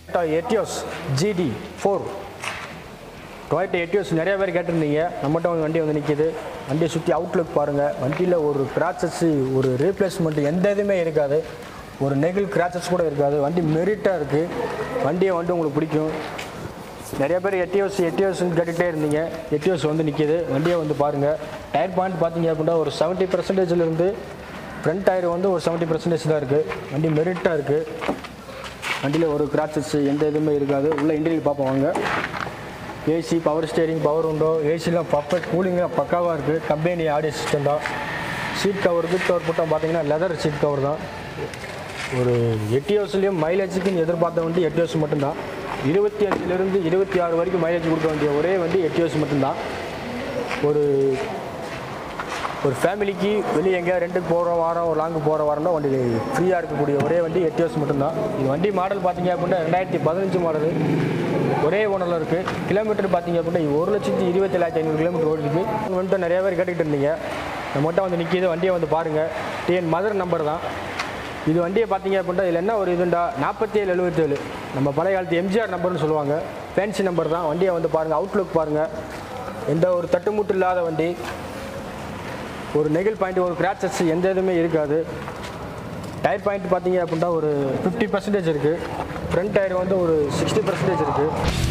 Etios GD four Toyota Etios நிறைய பேர் கேட்டிருந்தீங்க நம்மகிட்ட வந்து வண்டி வந்து நிற்கிது வண்டியை சுற்றி அவுட்லுக் பாருங்கள் வண்டியில் ஒரு கிராச்சஸ் ஒரு ரீப்ளேஸ்மெண்ட் எந்த இதுவுமே இருக்காது ஒரு நெகில் கிராச்சஸ் கூட இருக்காது வண்டி மெரிட்டாக இருக்குது வண்டியை வந்து உங்களுக்கு பிடிக்கும் நிறைய பேர் எட்டியோஸ் எட்டியோஸ்ன்னு கேட்டுகிட்டே இருந்தீங்க எட்டியோஸ் வந்து நிற்கிது வண்டியை வந்து பாருங்கள் டயர் பாயிண்ட் பார்த்தீங்க அப்படின்னா ஒரு செவன்ட்டி பர்சன்டேஜ்லேருந்து ஃப்ரண்ட் டயர் வந்து ஒரு செவன்ட்டி பர்சன்டேஜ் தான் இருக்குது வண்டி மெரிட்டாக இருக்குது வண்டியில் ஒரு கிராச்சஸ் எந்த இதுவுமே இருக்காது உள்ள இன்டீரியல் பார்ப்போம் வாங்க ஏசி பவர் ஸ்டேரிங் பவர் உண்டோ ஏசிலாம் பர்ஃபெக்ட் கூலிங்காக பக்காவாக இருக்குது கம்பெனி ஆடியோ சிஸ்டம் தான் சீட் கவர் கிட் கவர் போட்டோம் பார்த்தீங்கன்னா லெதர் சீட் கவர் தான் ஒரு எட்டியோஸ்லேயும் மைலேஜுக்குன்னு எதிர்பார்த்த வண்டி எட்டியோஸ் மட்டும்தான் இருபத்தி அஞ்சுலேருந்து இருபத்தி ஆறு வரைக்கும் மைலேஜ் கொடுக்க வேண்டிய ஒரே வண்டி எட்டியோஸ் மட்டும்தான் ஒரு ஒரு ஃபேமிலிக்கு வெளியே எங்கேயா ரெண்டுக்கு போகிற வாரம் ஒரு லாங்கு போகிற வாரம்னா வண்டி ஃப்ரீயாக இருக்கக்கூடிய ஒரே வண்டி எட்டியோஸ் மட்டும்தான் இது வண்டி மாடல் பார்த்தீங்க அப்படின்னா ரெண்டாயிரத்தி பதினஞ்சு மாடல் ஒரே ஓனரில் இருக்குது கிலோமீட்டர் பார்த்தீங்க அப்படின்னா ஒரு லட்சத்தி இருபத்தேழாயிரத்தி ஐநூறு கிலோமீட்டர் ஓடிருக்கு வந்துட்டு நிறைய பேர் கேட்டுக்கிட்டு இருந்தீங்க நம்மகிட்ட வந்து நிற்கிது வண்டியை வந்து பாருங்கள் டிஎன் மதர் நம்பர் தான் இது வண்டியை பார்த்தீங்க அப்படின்னா இதில் என்ன ஒரு இதுண்டா நாற்பத்தி ஏழு எழுபத்தேழு நம்ம பழைய காலத்து எம்ஜிஆர் நம்பர்னு சொல்லுவாங்க ஃபேன்சி நம்பர் தான் வண்டியை வந்து பாருங்கள் அவுட்லுக் பாருங்கள் எந்த ஒரு தட்டுமுட்டு இல்லாத வண்டி ஒரு நெகில் பாயிண்ட் ஒரு கிராச்சஸ் எந்த இதுவுமே இருக்காது டயர் பாயிண்ட் பார்த்தீங்க அப்படின்னா ஒரு ஃபிஃப்டி பர்சன்டேஜ் இருக்குது ஃப்ரண்ட் டயர் வந்து ஒரு சிக்ஸ்டி பர்சன்டேஜ் இருக்குது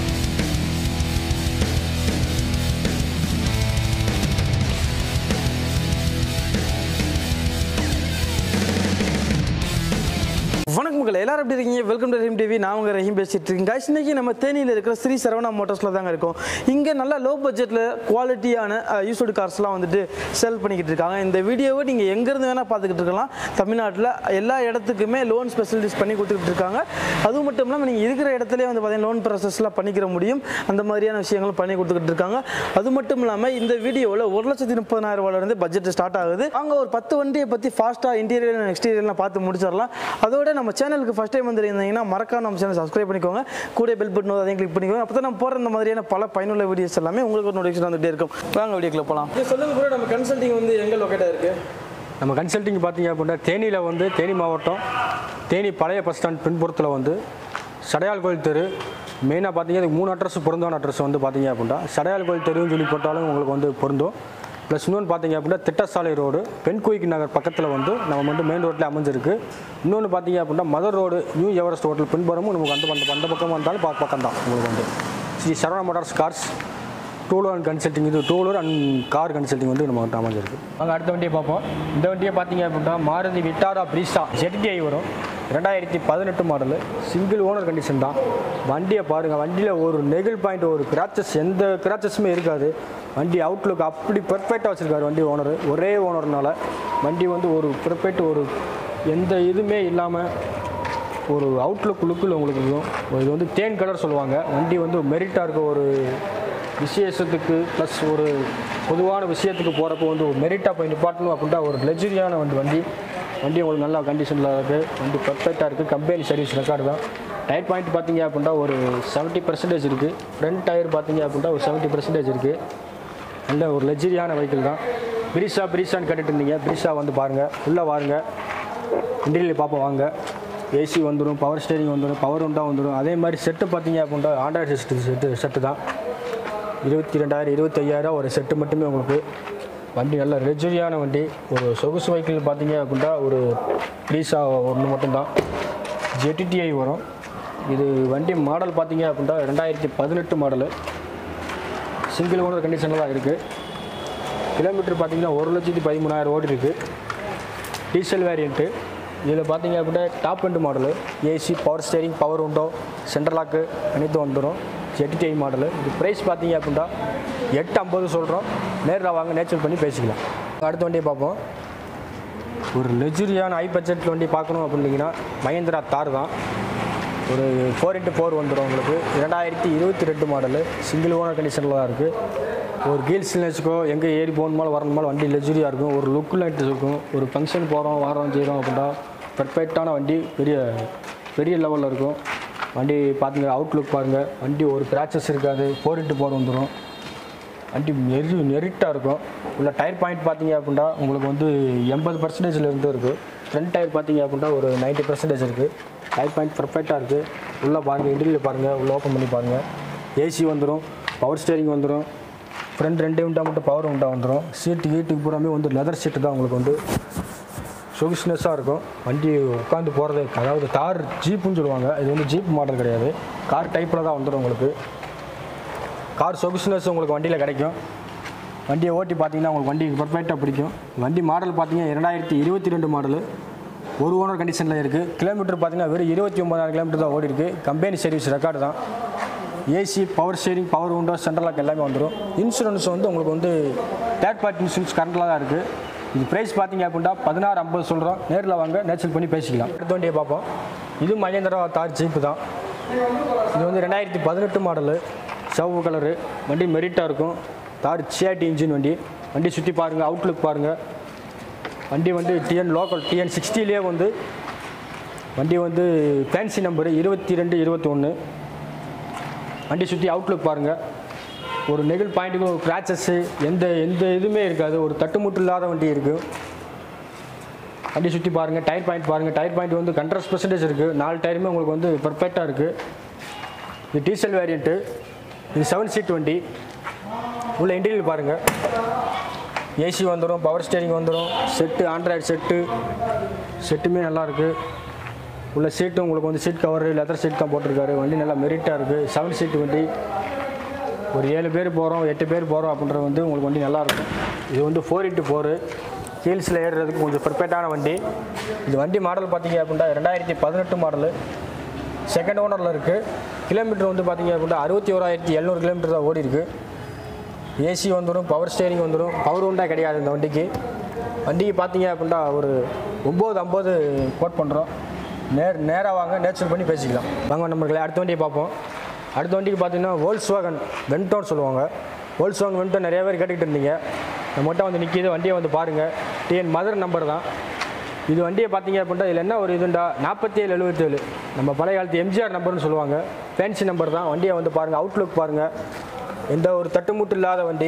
வணக்கம் மக்கள் எல்லாரும் எப்படி இருக்கீங்க வெல்கம் டு ரஹீம் டிவி நான் உங்க ரஹீம் பேசிட்டு இருக்கேன் guys. இன்னைக்கு நம்ம தேனியில் இருக்கிற ஸ்ரீ சரவணா மோட்டார்ஸில் தாங்க இருக்கோம் இங்கே நல்ல லோ பட்ஜெட்டில் குவாலிட்டியான யூஸ்டு கார்ஸ்லாம் வந்துட்டு செல் பண்ணிக்கிட்டு இருக்காங்க இந்த வீடியோவை நீங்கள் எங்கேருந்து வேணால் பார்த்துக்கிட்டு இருக்கலாம் தமிழ்நாட்டில் எல்லா இடத்துக்குமே லோன் ஸ்பெஷலிட்டிஸ் பண்ணி கொடுத்துக்கிட்டு இருக்காங்க அது மட்டும் இல்லாமல் நீங்கள் இருக்கிற இடத்துலேயே வந்து பார்த்தீங்கன்னா லோன் ப்ராசஸ்லாம் பண்ணிக்கிற முடியும் அந்த மாதிரியான விஷயங்களும் பண்ணி கொடுத்துக்கிட்டு இருக்காங்க அது மட்டும் இல்லாமல் இந்த வீடியோவில் ஒரு லட்சத்தி முப்பதாயிரம் ரூபாயிலிருந்து பட்ஜெட் ஸ்டார்ட் ஆகுது அங்கே ஒரு பத்து வண்டியை பற்றி ஃபாஸ்ட்டாக இன்டீரியர் அண்ட் எக்ஸ்டீரியர்லாம் பார்த்து முடிச்சிடலாம் அதோட நம்ம சேனலுக்கு ஃபஸ்ட் டைம் வந்துருந்தீங்கன்னா மறக்காம நம்ம சேனல் சப்ஸ்கிரைப் பண்ணிக்கோங்க கூட பெல் பட்டன் அதையும் கிளிக் பண்ணிக்கோங்க அப்போ தான் நம்ம போகிற இந்த மாதிரியான பல பயனுள்ள வீடியோஸ் எல்லாமே உங்களுக்கு ஒரு நோட்டிஃபிகேஷன் வந்துட்டே இருக்கும் வாங்க வீடியோக்குள்ள போகலாம் சொல்லுங்க கூட நம்ம கன்சல்டிங் வந்து எங்கே லொக்கேட்டாக இருக்குது நம்ம கன்சல்டிங் பார்த்தீங்க அப்படின்னா தேனியில் வந்து தேனி மாவட்டம் தேனி பழைய பஸ் ஸ்டாண்ட் பின்புறத்தில் வந்து சடையால் கோயில் தெரு மெயினாக பார்த்தீங்க இதுக்கு மூணு அட்ரஸ் பொருந்தான அட்ரஸ் வந்து பார்த்தீங்க அப்படின்னா சடையால் கோயில் தெருன்னு சொல்லி போட்டாலும் உங்களுக்கு வந்து பொருந்தும் ப்ளஸ் இன்னொன்று பார்த்தீங்க அப்படின்னா திட்டசாலை ரோடு பெண்குயிக் நகர் பக்கத்தில் வந்து நம்ம வந்து மெயின் ரோட்டில் அமைஞ்சிருக்கு இன்னொன்று பார்த்தீங்க அப்படின்னா mother road new Everest hotel பின்புறமும் நமக்கு அந்த அந்த அந்த பக்கம் வந்தாலும் பா பக்கம் தான் உங்களுக்கு வந்து Sri Saravana motors cars dealer and consulting இது டூலர் அண்ட் கார் கன்சல்டிங் வந்து நம்ம வந்து அமைஞ்சிருக்கு நாங்கள் அடுத்த வண்டியை பார்ப்போம் இந்த வண்டியை பார்த்தீங்க அப்படின்னா மாருதி விட்டாரா பிரீஸா ஜெட்டிஐ வரும் ரெண்டாயிரத்தி பதினெட்டு மாடலு சிங்கிள் ஓனர் கண்டிஷன் தான் வண்டியை பாருங்கள் வண்டியில் ஒரு நெகில் பாயிண்ட் ஒரு கிராச்சஸ் எந்த கிராச்சஸுமே இருக்காது வண்டி அவுட்லுக் அப்படி பெர்ஃபெக்டாக வச்சுருக்காரு வண்டி ஓனர் ஒரே ஓனர்னால வண்டி வந்து ஒரு பெர்ஃபெக்ட் ஒரு எந்த இதுவுமே இல்லாமல் ஒரு அவுட்லுக் லுக்கில் உங்களுக்கு இருக்கும் இது வந்து தேன் கலர் சொல்லுவாங்க வண்டி வந்து மெரிட்டாக இருக்க ஒரு விசேஷத்துக்கு ப்ளஸ் ஒரு பொதுவான விஷயத்துக்கு போகிறப்போ வந்து ஒரு மெரிட்டாக போய் நிப்பாட்டணும் அப்படின்ட்டா ஒரு லெஜரியான வண்டி வண்டி வண்டி உங்களுக்கு நல்ல கண்டிஷனில் இருக்குது வண்டி பர்ஃபெக்டாக இருக்குது கம்பெனி சர்வீஸ் ரெக்கார்டு தான் டயர் பாயிண்ட் பார்த்தீங்க அப்படின்னா ஒரு செவன்ட்டி பர்சன்டேஜ் இருக்குது ஃப்ரண்ட் டயர் பார்த்தீங்க அப்படின்னா ஒரு செவன்ட்டி பர்சன்டேஜ் இருக்குது நல்ல ஒரு லெஜரியான வெஹிக்கிள் தான் பிரீஸா பிரீஸான்னு கேட்டுட்டு இருந்தீங்க பிரீஸா வந்து பாருங்கள் உள்ளே வாருங்க இன்டீரியல் பார்ப்போம் வாங்க ஏசி வந்துடும் பவர் ஸ்டேரிங் வந்துடும் பவர் உண்டா வந்துடும் அதே மாதிரி செட்டு பார்த்தீங்க அப்படின்னா ஆண்ட்ராய்டு சிஸ்டம் செட்டு செட்டு தான் இருபத்தி ரெண்டாயிரம் இருபத்தையாயிரம் ஒரு செட்டு மட்டுமே உங்களுக்கு வண்டி நல்ல லெஜரியான வண்டி ஒரு சொகுசு வெஹிக்கிள் பார்த்தீங்க அப்படின்னா ஒரு பிரீஸா ஒன்று மட்டும்தான் ஜெட்டிடிஐ வரும் இது வண்டி மாடல் பார்த்தீங்க அப்படின்னா ரெண்டாயிரத்தி பதினெட்டு மாடலு சிங்கிள் ஓனர் கண்டிஷனில் தான் இருக்குது கிலோமீட்டர் பார்த்தீங்கன்னா ஒரு லட்சத்தி பதிமூணாயிரம் ஓடி இருக்குது டீசல் வேரியண்ட்டு இதில் பார்த்தீங்க அப்படின்னா top end model AC power steering power உண்டோ சென்ட்ரல் லாக்கு அனைத்தும் வந்துடும் ஜெட்டிஐ மாடலு இது ப்ரைஸ் பார்த்தீங்க அப்படின்னா எட்டு ஐம்பது சொல்கிறோம் நேரில் வாங்க நேச்சர் பண்ணி பேசிக்கலாம் அடுத்த வண்டியை பார்ப்போம் ஒரு லெஜரியான ஹை பட்ஜெட் வண்டி பார்க்கணும் அப்படின்னீங்கன்னா மகேந்திரா தார் தான் ஒரு ஃபோர் இன்ட்டு ஃபோர் வந்துடும் உங்களுக்கு இரண்டாயிரத்தி இருபத்தி ரெண்டு மாடலு சிங்கிள் ஓனர் கண்டிஷனில் தான் இருக்குது ஒரு கீல்ஸ்னு வச்சுக்கோ எங்கே ஏறி போகணுமாலும் வரணுமாலும் வண்டி லெஜரியாக இருக்கும் ஒரு லுக் லைட் இருக்கும் ஒரு ஃபங்க்ஷன் போகிறோம் வாரோம் செய்கிறோம் அப்படின்னா பெர்ஃபெக்டான வண்டி பெரிய பெரிய லெவலில் இருக்கும் வண்டி பார்த்துங்க அவுட்லுக் பாருங்கள் வண்டி ஒரு கிராச்சஸ் இருக்காது ஃபோர் இன்ட்டு ஃபோர் வந்துடும் வண்டி நெரு நெரிட்டாக இருக்கும் உள்ள டயர் பாயிண்ட் பார்த்தீங்க அப்படின்னா உங்களுக்கு வந்து எண்பது பர்சன்டேஜில் இருந்து இருக்குது ஃப்ரண்ட் டயர் பார்த்தீங்க அப்படின்னா ஒரு 90% பர்சன்டேஜ் இருக்குது டயர் பாயிண்ட் பர்ஃபெக்டாக இருக்குது உள்ளே பாருங்கள் இன்டீரியர் பாருங்கள் உள்ளே ஓப்பன் பண்ணி பாருங்கள் ஏசி வந்துடும் பவர் ஸ்டேரிங் வந்துடும் ஃப்ரண்ட் ரெண்டு விண்டா மட்டும் பவர் விண்டா வந்துடும் சீட்டு கீட்டுக்கு பூராமே வந்து லெதர் சீட்டு தான் உங்களுக்கு வந்து சொகுஸ்னஸாக இருக்கும் வண்டி உட்காந்து போகிறது அதாவது தார் ஜீப்புன்னு சொல்லுவாங்க இது வந்து ஜீப் மாடல் கிடையாது கார் டைப்பில் தான் வந்துடும் உங்களுக்கு கார் சொகுஸ்னஸ் உங்களுக்கு வண்டியில் கிடைக்கும் வண்டியை ஓட்டி பார்த்தீங்கன்னா உங்களுக்கு வண்டி பர்ஃபெக்டாக பிடிக்கும் வண்டி மாடல் பார்த்தீங்கன்னா இரண்டாயிரத்தி இருபத்தி ரெண்டு மாடலு ஒரு ஓனர் கண்டிஷனில் இருக்குது கிலோமீட்டர் பார்த்தீங்கன்னா வெறும் இருபத்தி ஒம்பதாயிரம் கிலோமீட்டர் தான் ஓடி இருக்குது கம்பெனி சர்வீஸ் ரெக்கார்டு தான் AC power steering power window central lock எல்லாமே வந்துடும் இன்சூரன்ஸ் வந்து உங்களுக்கு வந்து தேர்ட் பார்ட்டி இன்சூரன்ஸ் கரண்டில் தான் இருக்குது இது ப்ரைஸ் பார்த்தீங்க அப்படின்னா பதினாறு ஐம்பது சொல்கிறோம் நேரில் வாங்க நேச்சல் பண்ணி பேசிக்கலாம் அடுத்த வண்டியை பார்ப்போம் இது மகேந்திரா தார் ஜீப்பு தான் இது வந்து ரெண்டாயிரத்தி பதினெட்டு மாடலு சிவப்பு கலரு வண்டி மெரிட்டாக இருக்கும் தார் சிஆர்டி இன்ஜின் வண்டி வண்டி சுற்றி பாருங்கள் அவுட்லுக் பாருங்கள் வண்டி வந்து டிஎன் லோக்கல் டிஎன் சிக்ஸ்டிலே வந்து வண்டி வந்து ஃபேன்சி நம்பரு இருபத்தி ரெண்டு இருபத்தி ஒன்று வண்டி சுற்றி அவுட்லுக் பாருங்கள் ஒரு நெகிழ் பாயிண்ட்டுக்கு ஒரு கிராச்சஸ்ஸு எந்த எந்த இதுவுமே இருக்காது ஒரு தட்டுமுட்டு இல்லாத வண்டி இருக்குது வண்டி சுற்றி பாருங்கள் டயர் பாயிண்ட் பாருங்கள் டயர் பாயிண்ட் வந்து கண்ட்ரஸ் பர்சன்டேஜ் இருக்குது நாலு டயருமே உங்களுக்கு வந்து பர்ஃபெக்டாக இருக்குது இது டீசல் வேரியண்ட்டு இது செவன் சீட் வண்டி உள்ள இன்டீரியர் பாருங்கள் ஏசி வந்துடும் பவர் ஸ்டேரிங் வந்துடும் செட்டு ஆண்ட்ராய்டு செட்டு செட்டுமே நல்லாயிருக்கு உள்ள சீட்டு உங்களுக்கு வந்து சீட் கவர் லெதர் சீட் தான் போட்டிருக்காரு வண்டி நல்லா மெரிட்டாக இருக்குது செவன் சீட் வண்டி ஒரு ஏழு பேர் போகிறோம் எட்டு பேர் போகிறோம் அப்படின்றது வந்து உங்களுக்கு வண்டி நல்லாயிருக்கும் இது வந்து ஃபோர் இன்ட்டு ஃபோரு ஹீல்ஸில் ஏறுறதுக்கு கொஞ்சம் பர்ஃபெக்டான வண்டி இது வண்டி மாடல் பார்த்தீங்க அப்படின்னா ரெண்டாயிரத்தி பதினெட்டு மாடலு செகண்ட் ஓனரில் இருக்குது கிலோமீட்டர் வந்து பார்த்தீங்க அப்படின்னா அறுபத்தி ஓராயிரத்தி எழுநூறு கிலோமீட்டர் தான் ஓடி இருக்கு ஏசி வந்துடும் பவர் ஸ்டேரிங் வந்துடும் பவர் உண்டா கிடையாது இந்த வண்டிக்கு வண்டிக்கு பார்த்தீங்க அப்படின்னா ஒரு ஒம்பது ஐம்பது கோட் பண்ணுறோம் நேர் நேராக வாங்க நேச்சர் பண்ணி பேசிக்கலாம் வாங்க நம்மளுக்கு அடுத்த வண்டியை பார்ப்போம் அடுத்த வண்டிக்கு பார்த்தீங்கன்னா வோல்ஸ் வாகன் வென்டோன்னு சொல்லுவாங்க வோல்ஸ் வாகன் வென்டோ நிறைய பேர் கேட்டுக்கிட்டு இருந்தீங்க நம்மகிட்ட வந்து நிற்கிது வண்டியை வந்து பாருங்கள் டிஎன் மதர் நம்பர் தான் இது வண்டியை பார்த்தீங்க அப்படின்னா இதில் என்ன ஒரு இதுண்டா நாற்பத்தி ஏழு எழுபத்தேழு நம்ம பழைய காலத்து எம்ஜிஆர் நம்பர்னு சொல்லுவாங்க ஃபேன்சி நம்பர் தான் வண்டியை வந்து பாருங்கள் அவுட்லுக் பாருங்கள் எந்த ஒரு தட்டுமுட்டு இல்லாத வண்டி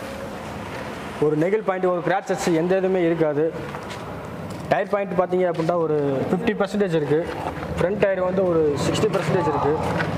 ஒரு நெகில் பாயிண்ட் ஒரு கிராச்சஸ் எந்த இதுவுமே இருக்காது டயர் பாயிண்ட் பார்த்தீங்க அப்படின்னா ஒரு ஃபிஃப்டி பர்சன்டேஜ் இருக்குது ஃப்ரண்ட் டயர் வந்து ஒரு சிக்ஸ்டி பர்சன்டேஜ் இருக்குது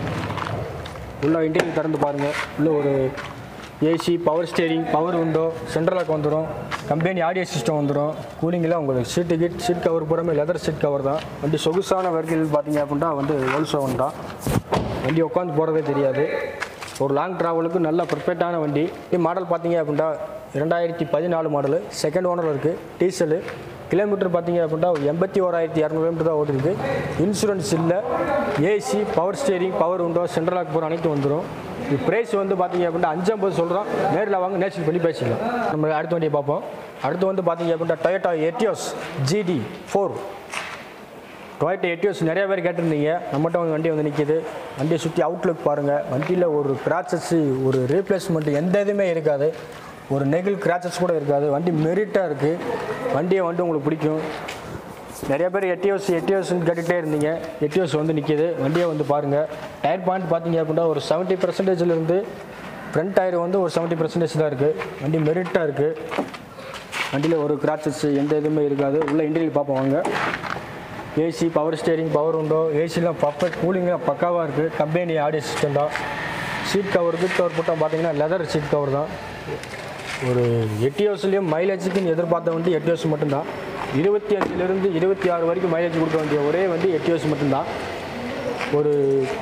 உள்ள இன்டீரியர் திறந்து பாருங்கள் உள்ள ஒரு AC power steering power window central lock வந்துடும் கம்பெனி ஆடியோ சிஸ்டம் வந்துடும் கூலிங்கெலாம் உங்களுக்கு சீட்டு கீட் சீட் கவர் பூராமே லெதர் சீட் கவர் தான் வண்டி சொகுசான வர்க்கில் பார்த்தீங்க அப்படின்னா வந்து ஓல்சோவன் தான் வண்டி உட்காந்து போகிறதே தெரியாது ஒரு லாங் ட்ராவலுக்கு நல்ல பர்ஃபெக்டான வண்டி மாடல் பார்த்தீங்க அப்படின்னா ரெண்டாயிரத்தி பதினாலு மாடலு செகண்ட் ஓனர் இருக்குது டீசலு கிலோமீட்டர் பார்த்தீங்க அப்படின்னா எண்பத்தி ஓராயிரத்தி இரநூறு கிலோமீட்டர் தான் ஓடிருக்கு இன்சூரன்ஸ் இல்லை ஏசி பவர் ஸ்டேரிங் பவர் உண்டோ சென்ட்ரல் லாக் போகிற அனைத்து வந்துடும் இது ப்ரைஸ் வந்து பார்த்தீங்க அப்படின்னா அஞ்சு ஐம்பது சொல்கிறோம் நேரில் வாங்க நேச்சர் பண்ணி பேசிக்கலாம் நம்ம அடுத்த வண்டியை பார்ப்போம் அடுத்து வந்து பார்த்தீங்க அப்படின்னா Toyota Etios GD four Toyota Etios நிறைய பேர் கேட்டிருந்தீங்க நம்மகிட்ட வந்து வண்டி வந்து நிற்கிது வண்டியை சுற்றி அவுட்லுக் பாருங்கள் வண்டியில் ஒரு கிராச்சஸ் ஒரு ரீப்ளேஸ்மெண்ட் எந்த இதுவுமே இருக்காது ஒரு நெகில் கிராச்சஸ் கூட இருக்காது வண்டி மெரிட்டாக இருக்குது வண்டியை வந்து உங்களுக்கு பிடிக்கும் நிறைய பேர் எட்டியோஸ் எட்டியோஸ்ன்னு கேட்டுகிட்டே இருந்தீங்க எட்டியோஸ் வந்து நிற்கிது வண்டியை வந்து பாருங்கள் டயர் பாயிண்ட் பார்த்தீங்க அப்படின்னா ஒரு செவன்ட்டி பர்சன்டேஜ்லேருந்து ஃப்ரண்ட் டயர் வந்து ஒரு செவன்ட்டி பர்சன்டேஜ் தான் இருக்குது வண்டி மெரிட்டாக இருக்குது வண்டியில் ஒரு கிராச்சஸ் எந்த இதுவுமே இருக்காது உள்ள இன்டீரியர் பார்ப்போம் வாங்க ஏசி பவர் ஸ்டேரிங் பவர் உண்டோ ஏசிலாம் பர்ஃபெக்ட் கூலிங்லாம் பக்காவாக இருக்குது கம்பெனி ஆடியோ சிஸ்டம் தான் சீட் கவர் கிட் கவர் போட்டால் பார்த்தீங்கன்னா லெதர் சீட் கவர் தான் ஒரு எட்டு ஹவர்ஸ்லேயும் மைலேஜுக்குன்னு எதிர்பார்த்த வண்டி எட்டு ஹவர்ஸ் மட்டும்தான் இருபத்தி அஞ்சுலேருந்து இருபத்தி ஆறு வரைக்கும் மைலேஜ் கொடுக்க வேண்டிய ஒரே வண்டி எட்டு ஹவர்ஸ் மட்டும்தான் ஒரு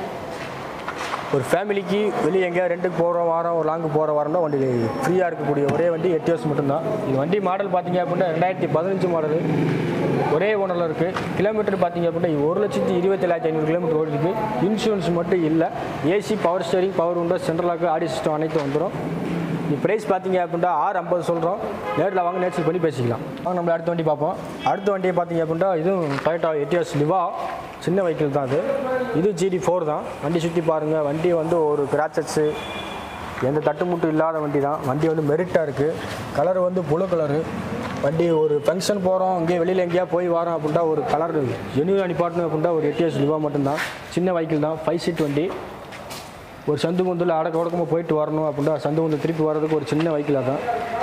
ஒரு ஃபேமிலிக்கு வெளியே எங்கேயா ரெண்டுக்கு போகிற வாரம் ஒரு லாங்கு போகிற வாரம் தான் வண்டி ஃப்ரீயாக இருக்கக்கூடிய ஒரே வண்டி எட்டு ஹவர்ஸ் மட்டும்தான் இது வண்டி மாடல் பார்த்தீங்க அப்படின்னா ரெண்டாயிரத்தி பதினஞ்சு மாடல் ஒரே ஓனரில் இருக்குது கிலோமீட்டர் பார்த்தீங்க அப்படின்னா ஒரு லட்சத்தி இருபத்தி ஏழாயிரத்தி ஐநூறு கிலோமீட்டர் ஓடி இருக்கு இன்சூரன்ஸ் மட்டும் இல்லை ஏசி பவர் ஸ்டேரிங் பவர் உண்டோ சென்ட்ரலாக்கு ஆடியோ சிஸ்டம் அனைத்தும் வந்துடும் இது ப்ரைஸ் பார்த்தீங்க அப்படின்னா ஆறு ஐம்பது சொல்கிறோம் நேரில் வாங்க நேச்சர் பண்ணி பேசிக்கலாம் வாங்க நம்ம அடுத்த வண்டி பார்ப்போம் அடுத்த வண்டியை பார்த்தீங்க அப்படின்னா இதுவும் டொயோட்டா எட்டியாஸ் லிவா சின்ன வெஹிக்கிள் தான் அது இது ஜிடி ஃபோர் தான் வண்டி சுற்றி பாருங்கள் வண்டி வந்து ஒரு கிராச்சஸு எந்த தட்டுமுட்டு இல்லாத வண்டி தான் வண்டி வந்து மெரிட்டாக இருக்குது கலர் வந்து புழு கலரு வண்டி ஒரு ஃபங்க்ஷன் போகிறோம் இங்கே வெளியில் எங்கேயா போய் வரோம் அப்படின்னா ஒரு கலர் ஜென்யூன் அனுப்பாட்டணும் அப்படின்னா ஒரு எட்டிஎஸ் லிவா மட்டும்தான் சின்ன வெஹிக்கிள் தான் ஃபைவ் சீட் வண்டி ஒரு சந்து முந்தில் அடக்க உடக்கமாக போயிட்டு வரணும் அப்படின்னா சந்து முந்து திருப்பி வர்றதுக்கு ஒரு சின்ன வெஹிக்கிளாக தான்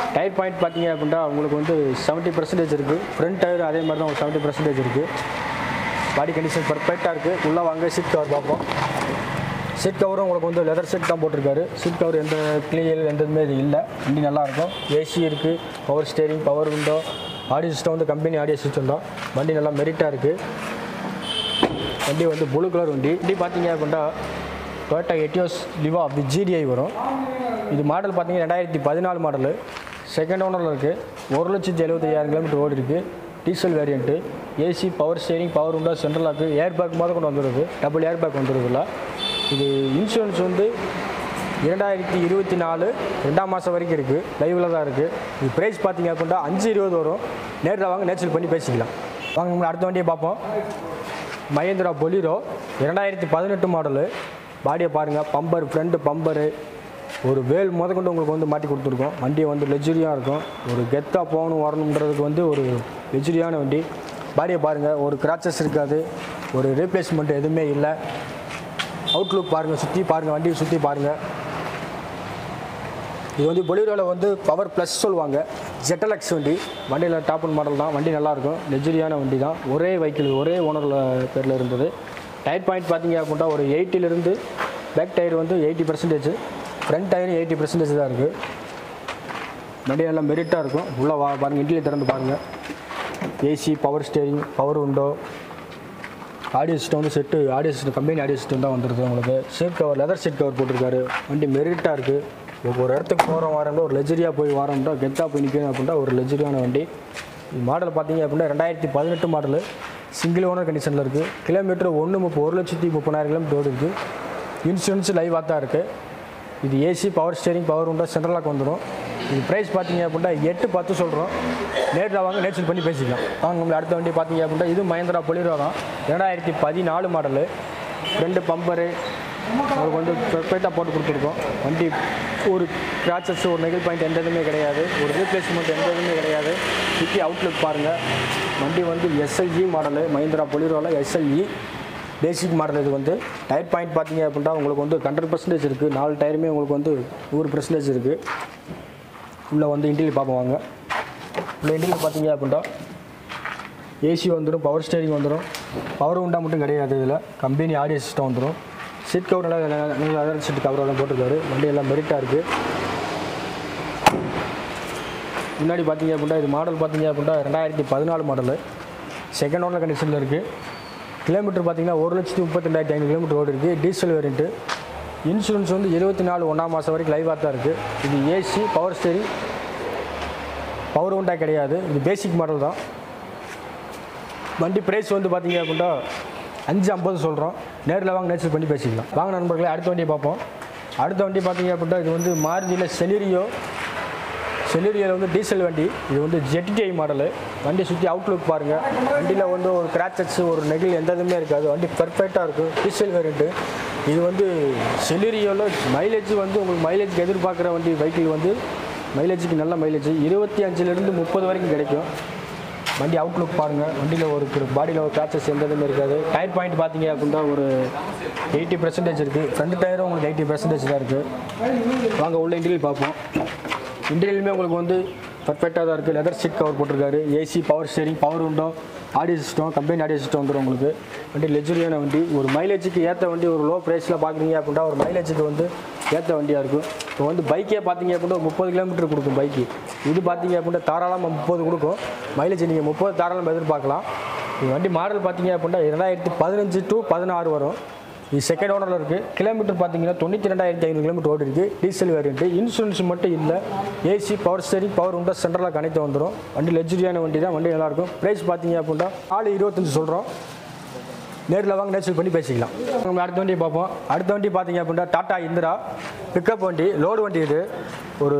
டயர் பாயிண்ட் பார்த்தீங்க அப்படின்னா உங்களுக்கு வந்து செவன்ட்டி பர்சன்டேஜ் இருக்குது ஃப்ரண்ட் டயர் அதே மாதிரி தான் ஒரு செவன்ட்டி பர்சன்டேஜ் இருக்குது பாடி கண்டிஷன் பர்ஃபெக்டாக இருக்குது உள்ளே வாங்க சீட் கவர் பார்ப்போம் சீட் கவரும் உங்களுக்கு வந்து லெதர் சீட் தான் போட்டிருக்காரு சீட் கவர் எந்த கிளியர் எந்த இதுவுமே இது இல்லை வண்டி நல்லாயிருக்கும் ஏசி இருக்குது power steering power window audio system வந்து கம்பெனி ஆடியோ சிஸ்டம் தான் வண்டி நல்லா மெரிட்டாக இருக்குது வண்டி வந்து ப்ளூ கலர் வண்டி வண்டி பார்த்தீங்க அப்படின்னா டொயோட்டா எட்டியோஸ் லிவா அப்படி ஜிடிஐ வரும் இது மாடல் பார்த்தீங்கன்னா ரெண்டாயிரத்தி பதினாலு மாடலு செகண்ட் ஓனரில் இருக்குது ஒரு லட்சத்தி எழுபத்தையாயிரம் கிலோமீட்டர் ஓடி இருக்குது diesel variant AC power steering power உண்டா சென்ட்ரல் லாக்கு ஏர் பேக் மாதிரி கொண்டு வந்துடுது டபுள் ஏர் பேக் வந்துடுதுல இது இன்சூரன்ஸ் வந்து இரண்டாயிரத்தி இருபத்தி நாலு ரெண்டாம் மாதம் வரைக்கும் இருக்குது லைவில் தான் இருக்குது இது ப்ரைஸ் பார்த்தீங்க அப்படின்னா அஞ்சு இருபது வரும் நேரில் வாங்க நேச்சுரல் பண்ணி பேசிக்கலாம் வாங்க நம்ம அடுத்த வண்டியை பார்ப்போம் மஹேந்திரா பொலிரோ இரண்டாயிரத்தி பதினெட்டு மாடலு பாடியை பாருங்கள் பம்பர் ஃப்ரண்ட்டு பம்பரு ஒரு வேல் முதற்கொண்டு உங்களுக்கு வந்து மாட்டி கொடுத்துருக்கோம் வண்டி வந்து லெஜுரியாக இருக்கும் ஒரு கெத்தாக போகணும் வரணுன்றதுக்கு வந்து ஒரு லெஜுரியான வண்டி பாடியை பாருங்கள் ஒரு கிராச்சஸ் இருக்காது ஒரு ரீப்ளேஸ்மெண்ட் எதுவுமே இல்லை அவுட்லுக் பாருங்கள் சுற்றி பாருங்கள் வண்டியை சுற்றி பாருங்கள் இது வந்து பொலிரோவில் வந்து பவர் ப்ளஸ் சொல்லுவாங்க ஜெட்டலக்ஸ் வண்டி வண்டியில் டாப் அண்ட் மாடல் தான் வண்டி நல்லாயிருக்கும் லெஜுரியான வண்டி தான் ஒரே வெஹிக்கிள் ஒரே ஓனரில் பேரில் இருந்தது டயர் பாயிண்ட் பார்த்தீங்க அப்படின்னா ஒரு எயிட்டிலிருந்து பேக் டயர் வந்து eighty percentage front tyre eighty percentage தான் இருக்குது வண்டி நல்லா மெரிட்டாக இருக்கும் உள்ளே வா பாருங்கள் இன்டீரியர் திறந்து பாருங்கள் AC power steering power window audio system வந்து set audio system company audio system தான் வந்துருது உங்களுக்கு seat cover leather seat cover போட்டிருக்காரு வண்டி மெரிட்டாக இருக்குது ஒவ்வொரு இடத்துக்கு போகிறோம் வரோம்னா ஒரு லெஜரியாக போய் வரோம்னா கெத்தாக போய் நிற்கணும் அப்படின்னா ஒரு லெஜரியான வண்டி மாடல் பார்த்தீங்க அப்படின்னா ரெண்டாயிரத்தி பதினெட்டு மாடலு சிங்கிள் ஓனர் கண்டிஷனில் இருக்குது கிலோமீட்டர் ஒன்று முப்பது ஒரு லட்சத்தி முப்பதாயிரம் கிலோமீட்டர் ஓடி இருக்குது இன்சூரன்ஸ் லைவாக தான் இருக்குது இது ஏசி பவர் ஸ்டேரிங் பவர் உண்டா சென்ட்ரல் லாக் வந்துடும் இது ப்ரைஸ் பார்த்தீங்க அப்படின்னா எட்டு பத்து சொல்கிறோம் நேரில் வாங்க நேச்சல் பண்ணி பேசிக்கலாம் வாங்க உங்களுக்கு அடுத்த வண்டி பார்த்தீங்க அப்படின்னா இது மஹேந்திரா பொலிரோ தான் ரெண்டாயிரத்தி பதினாலு மாடலு ரெண்டு பம்பரு உங்களுக்கு வந்து பெர்ஃபெக்டாக போட்டு கொடுத்துருக்கோம் வண்டி ஒரு கிராச்சஸ் ஒரு நெகில் பாயிண்ட் எந்த இதுவுமே கிடையாது ஒரு ரீப்ளேஸ்மெண்ட் எந்த இதுவுமே கிடையாது சுற்றி அவுட்லுக் பாருங்கள் வண்டி வந்து எஸ்எல்இ மாடலு மஹேந்திரா பொலிரோவில் எஸ்எல்இ பேசிக் மாடல் இது வந்து டயர் பாயிண்ட் பார்த்தீங்க அப்படின்னா உங்களுக்கு வந்து ஹண்ட்ரட் பர்சன்டேஜ் இருக்குது நாலு டயருமே உங்களுக்கு வந்து நூறு பர்சன்டேஜ் இருக்குது உள்ளே வந்து இன்டீரியர் பார்ப்போம் வாங்க உள்ள இன்டீரியர் பார்த்தீங்க அப்படின்னா ஏசி வந்துடும் பவர் ஸ்டேரிங் வந்துடும் பவர் உண்டா மட்டும் கிடையாது இதில் கம்பெனி ஆடியோ சிஸ்டம் வந்துடும் சீட் கவர் நல்லா நல்லா அதர் சீட் கவர் எல்லாம் போட்டிருக்காரு வண்டி எல்லாம் மெரிட்டாக இருக்குது முன்னாடி பார்த்தீங்க அப்படின்னா இது மாடல் பார்த்தீங்க அப்படின்னா ரெண்டாயிரத்தி பதினாலு மாடலு செகண்ட் ஓனர் கண்டிஷனில் இருக்குது கிலோமீட்டர் பார்த்தீங்கன்னா ஒரு லட்சத்தி முப்பத்திரெண்டாயிரத்தி ஐநூறு கிலோமீட்டர் ஓடி இருக்குது டீசல் வேரியண்ட்டு இன்சூரன்ஸ் வந்து இருபத்தி நாலு ஒன்றாம் மாதம் வரைக்கும் லைவாக தான் இருக்குது இது ஏசி பவர் ஸ்டேரிங் பவர் உண்டா கிடையாது இது பேசிக் மாடல் தான் வண்டி ப்ரைஸ் வந்து பார்த்தீங்க அப்படின்னா அஞ்சு ஐம்பது சொல்கிறோம் நேரில் வாங்க நேச்சர் பண்ணி பேசிக்கலாம் வாங்க நண்பர்களே அடுத்த வண்டியை பார்ப்போம் அடுத்த வண்டி பார்த்தீங்க அப்படின்னா இது வந்து மாருதியில் செலிரியோ செலிரியில் வந்து டீசல் வண்டி இது வந்து ஜெட்டிஐ மாடலு வண்டி சுற்றி அவுட்லுக் பாருங்கள் வண்டியில் வந்து ஒரு கிராச்சஸ் ஒரு நெகில் எந்த இதுவுமே இருக்காது வண்டி பர்ஃபெக்டாக இருக்கும் டீசல் வேரியண்ட்டு இது வந்து செலிரியோவில் மைலேஜ் வந்து உங்களுக்கு மைலேஜ்க்கு எதிர்பார்க்குற வண்டி வெஹிக்கிள் வந்து மைலேஜுக்கு நல்ல மைலேஜ் இருபத்தி அஞ்சுலேருந்து முப்பது வரைக்கும் கிடைக்கும் வண்டி அவுட்லுக் பாருங்கள் வண்டியில் ஒரு பாடியில் ஒரு கிராச்சஸ் எந்த இதுவுமே இருக்காது டயர் பாயிண்ட் பார்த்தீங்க அப்படின்னா ஒரு எயிட்டி பர்சன்டேஜ் இருக்குது ஃப்ரண்ட் டயரும் உங்களுக்கு எயிட்டி பர்சன்டேஜ் தான் இருக்குது வாங்க உள்ள இன்டீரியல் பார்ப்போம் இன்டீரியலுமே உங்களுக்கு வந்து பர்ஃபெக்டாக தான் இருக்குது லெதர் சீட் கவர் போட்டிருக்காரு ஏசி பவர் ஸ்டேரிங் பவர் உண்டோ audio system company audio system வந்துடும் உங்களுக்கு வண்டி லெஜுரியான வண்டி ஒரு மைலேஜுக்கு ஏற்ற வண்டி ஒரு லோ ப்ரைஸில் பார்க்குறீங்க அப்படின்னா ஒரு மைலேஜுக்கு வந்து ஏற்ற வண்டியாக இருக்கும் இப்போ வந்து பைக்கே பார்த்தீங்க அப்படின்னா ஒரு முப்பது கிலோமீட்டர் கொடுக்கும் பைக்கு இது பார்த்தீங்க அப்படின்னா தாராளமாக முப்பது கொடுக்கும் மைலேஜ் நீங்கள் முப்பது தாராளமாக எதிர்பார்க்கலாம் இது வண்டி மாடல் பார்த்தீங்க அப்படின்னா ரெண்டாயிரத்தி பதினஞ்சு டு பதினாறு வரும் இது செகண்ட் ஓனரில் இருக்குது கிலோமீட்டர் பார்த்தீங்கன்னா தொண்ணூற்றி ரெண்டாயிரத்தி ஐநூறு கிலோமீட்டர் ஓடி இருக்குது டீசல் வேரியண்ட்டு இன்சூரன்ஸ் மட்டும் இல்லை ஏசி பவர் ஸ்டேரிங் பவர் உண்டா சென்ட்ரலாக கனெக்ட் வந்துடும் வண்டி லெஜுரியான வண்டி தான் வண்டி நல்லாயிருக்கும் ப்ரைஸ் பார்த்தீங்க அப்படின்னா நாலு இருபத்தஞ்சு சொல்கிறோம் நேரில் வாங்க நேச்சல் பண்ணி பேசிக்கலாம் நம்ம அடுத்த வண்டியை பார்ப்போம் அடுத்த வண்டி பார்த்தீங்க அப்படின்னா டாடா இந்திரா பிக்கப் வண்டி லோடு வண்டி இது ஒரு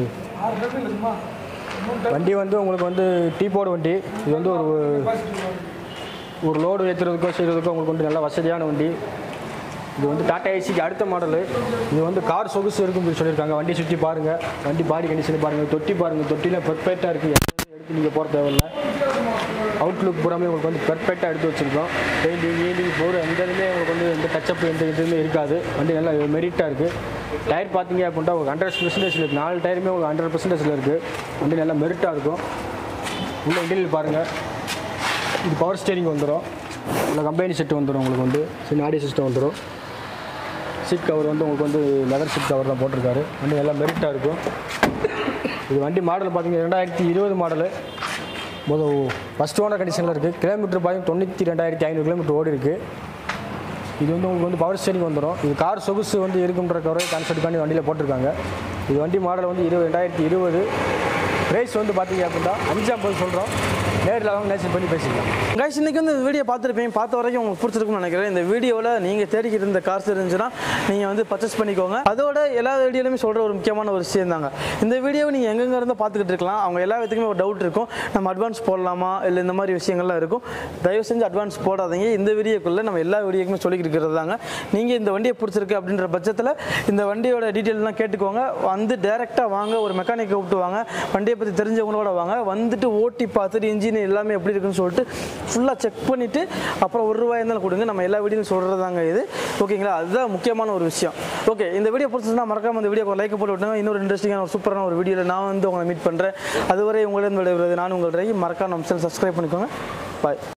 வண்டி வந்து உங்களுக்கு வந்து டீ போர்டு வண்டி இது வந்து ஒரு ஒரு லோடு ஏற்றுறதுக்கோ செய்கிறதுக்கோ உங்களுக்கு வந்து நல்ல வசதியான வண்டி இது வந்து டாடா ஏசிக்கு அடுத்த மாடலு இது வந்து கார் சொகுசு இருக்குன்னு சொல்லி சொல்லியிருக்காங்க வண்டி சுற்றி பாருங்கள் வண்டி பாடி கண்டிஷன் பாருங்கள் தொட்டி பாருங்கள் தொட்டியில் பெர்ஃபெக்டாக இருக்குது எடுத்து நீங்கள் போகிற தேவையில்ல அவுட்லுக் பூராமே உங்களுக்கு வந்து பெர்ஃபெக்டாக எடுத்து வச்சுருக்கோம் பெயிண்டிங் ஈண்டிங் போர் எந்த இதுவுமே உங்களுக்கு வந்து எந்த டச்சப் எந்த இதுவுமே இருக்காது வண்டி நல்லா மெரிட்டாக இருக்குது டயர் பார்த்தீங்க அப்படின்னா ஒரு ஹண்ட்ரட் பர்சன்டேஜில் இருக்குது நாலு டயருமே ஒரு ஹண்ட்ரட் பர்சன்டேஜில் இருக்குது வண்டி நல்லா மெரிட்டாக இருக்கும் உள்ள இன்டீரியல் பாருங்கள் இது பவர் ஸ்டேரிங் வந்துடும் உள்ள கம்பெனி செட்டு வந்துடும் உங்களுக்கு வந்து சின்ன ஆடியோ சிஸ்டம் வந்துடும் சீட் கவர் வந்து உங்களுக்கு வந்து லெதர் சீட் கவர் தான் போட்டிருக்காரு வண்டி நல்லா மெரிட்டாக இருக்கும் இது வண்டி மாடல் பார்த்தீங்கன்னா ரெண்டாயிரத்தி இருபது மாடலு முதல் ஃபஸ்ட் ஓனர் கண்டிஷனில் இருக்குது கிலோமீட்டர் பார்த்தீங்கன்னா தொண்ணூற்றி ரெண்டாயிரத்தி ஐநூறு கிலோமீட்டர் ஓடி இருக்குது இது வந்து உங்களுக்கு வந்து பவர் ஸ்டேரிங் வந்துடும் இது கார் சொகுசு வந்து இருக்குன்ற கவரை கான்செப்ட்டுக்காண்டி வண்டியில் போட்டிருக்காங்க இது வண்டி மாடல் வந்து இருபது ரெண்டாயிரத்தி இருபது ப்ரைஸ் வந்து பார்த்தீங்க அப்படின்னா அஞ்சு ஐம்பது சொல்கிறோம் நேரில் அவங்க நேச்சர் பண்ணி பேசிக்கலாம் கைஸ் இன்னைக்கு வந்து இந்த வீடியோ பார்த்துருப்பீங்க பார்த்த வரைக்கும் உங்களுக்கு பிடிச்சிருக்கும்னு நினைக்கிறேன் இந்த வீடியோவில் நீங்கள் தேடிக்கிட்டு இருந்த கார்ஸ் இருந்துச்சுன்னா நீங்கள் வந்து பர்ச்சேஸ் பண்ணிக்கோங்க அதோட எல்லா வீடியோலையுமே சொல்கிற ஒரு முக்கியமான ஒரு விஷயம் தாங்க இந்த வீடியோவை நீங்கள் எங்கெங்க இருந்து பார்த்துக்கிட்டு இருக்கலாம் அவங்க எல்லா விதத்துக்குமே ஒரு டவுட் இருக்கும் நம்ம அட்வான்ஸ் போடலாமா இல்லை இந்த மாதிரி விஷயங்கள்லாம் இருக்கும் தயவு செஞ்சு அட்வான்ஸ் போடாதீங்க இந்த வீடியோக்குள்ளே நம்ம எல்லா வீடியோக்குமே சொல்லிக்கிட்டு இருக்கிறது தாங்க நீங்கள் இந்த வண்டியை பிடிச்சிருக்கு அப்படின்ற பட்சத்தில் இந்த வண்டியோட டீட்டெயில்லாம் கேட்டுக்கோங்க வந்து டேரெக்டாக வாங்க ஒரு மெக்கானிக்கை கூப்பிட்டு வாங்க வண்டியை பற்றி தெரிஞ்சவங்களோட வாங்க வந்துட்டு ஓட்டி பார்த்துட்டு இன்ஜின் எல்லாமே எப்படி இருக்குன்னு சொல்லிட்டு ஃபுல்லாக செக் பண்ணிவிட்டு அப்புறம் ஒரு ரூபாய் இருந்தாலும் கொடுங்க நம்ம எல்லா வீடியோவும் சொல்கிறது தாங்க இது ஓகேங்களா அதுதான் முக்கியமான ஒரு விஷயம் ஓகே இந்த வீடியோ பிடிச்சிருந்தா மறக்காம இந்த வீடியோ லைக் போட்டு விட்டுங்க இன்னொரு இன்ட்ரெஸ்டிங்கான ஒரு சூப்பரான ஒரு வீடியோவில் நான் வந்து உங்களை மீட் பண்ணுறேன் அதுவரை உங்களிடம் விடைபெறுவது நான் உங்கள் ரகி மறக்காம நம்ம சேனல் சப்ஸ்கிரைப் பண்ணிக்கோங்க பாய்